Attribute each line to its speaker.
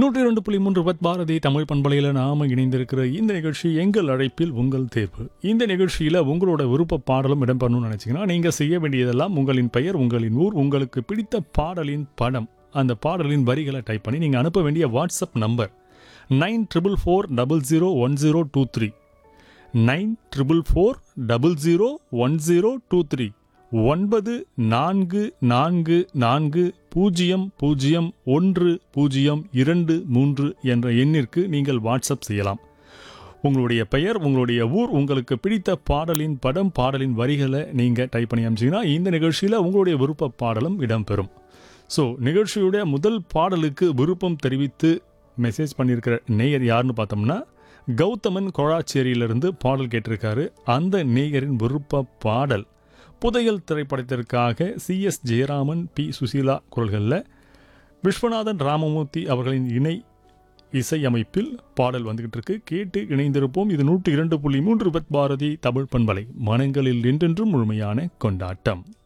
Speaker 1: நூற்றி இரண்டு புள்ளி மூன்று பத் பாரதி தமிழ் பண்பலையில் நாம இணைந்திருக்கிற இந்த நிகழ்ச்சி எங்கள் அழைப்பில் உங்கள் தேர்வு இந்த நிகழ்ச்சியில் உங்களோட விருப்ப பாடலும் இடம்பெறணும்னு நினச்சிங்கன்னா நீங்கள் செய்ய வேண்டியதெல்லாம் உங்களின் பெயர் உங்களின் ஊர் உங்களுக்கு பிடித்த பாடலின் படம் அந்த பாடலின் வரிகளை டைப் பண்ணி நீங்கள் அனுப்ப வேண்டிய WhatsApp number nine triple four double zero one zero two three nine triple four double zero one zero two three ஒன்பது நான்கு நான்கு நான்கு பூஜ்ஜியம் பூஜ்ஜியம் ஒன்று பூஜ்ஜியம் இரண்டு மூன்று என்ற எண்ணிற்கு நீங்கள் வாட்ஸ்அப் செய்யலாம் உங்களுடைய பெயர் உங்களுடைய ஊர் உங்களுக்கு பிடித்த பாடலின் படம் பாடலின் வரிகளை நீங்கள் டைப் பண்ணி அனுப்பிச்சிங்கன்னா இந்த நிகழ்ச்சியில் உங்களுடைய விருப்ப பாடலும் இடம்பெறும் ஸோ நிகழ்ச்சியுடைய முதல் பாடலுக்கு விருப்பம் தெரிவித்து மெசேஜ் பண்ணியிருக்கிற நேயர் யாருன்னு பார்த்தோம்னா கௌதமன் கொழாச்சேரியிலிருந்து பாடல் கேட்டிருக்காரு அந்த நேயரின் விருப்ப பாடல் புதையல் திரைப்படத்திற்காக C S Jayaraman P Susheela குரல்களில் விஸ்வநாதன் ராமமூர்த்தி அவர்களின் இணை இசையமைப்பில் பாடல் வந்துகிட்டு இருக்கு கேட்டு இணைந்திருப்போம் இது நூற்றி இரண்டு புள்ளி மூன்று பத் பாரதி தமிழ் பண்பலை மனங்களில் என்றென்றும் முழுமையான கொண்டாட்டம்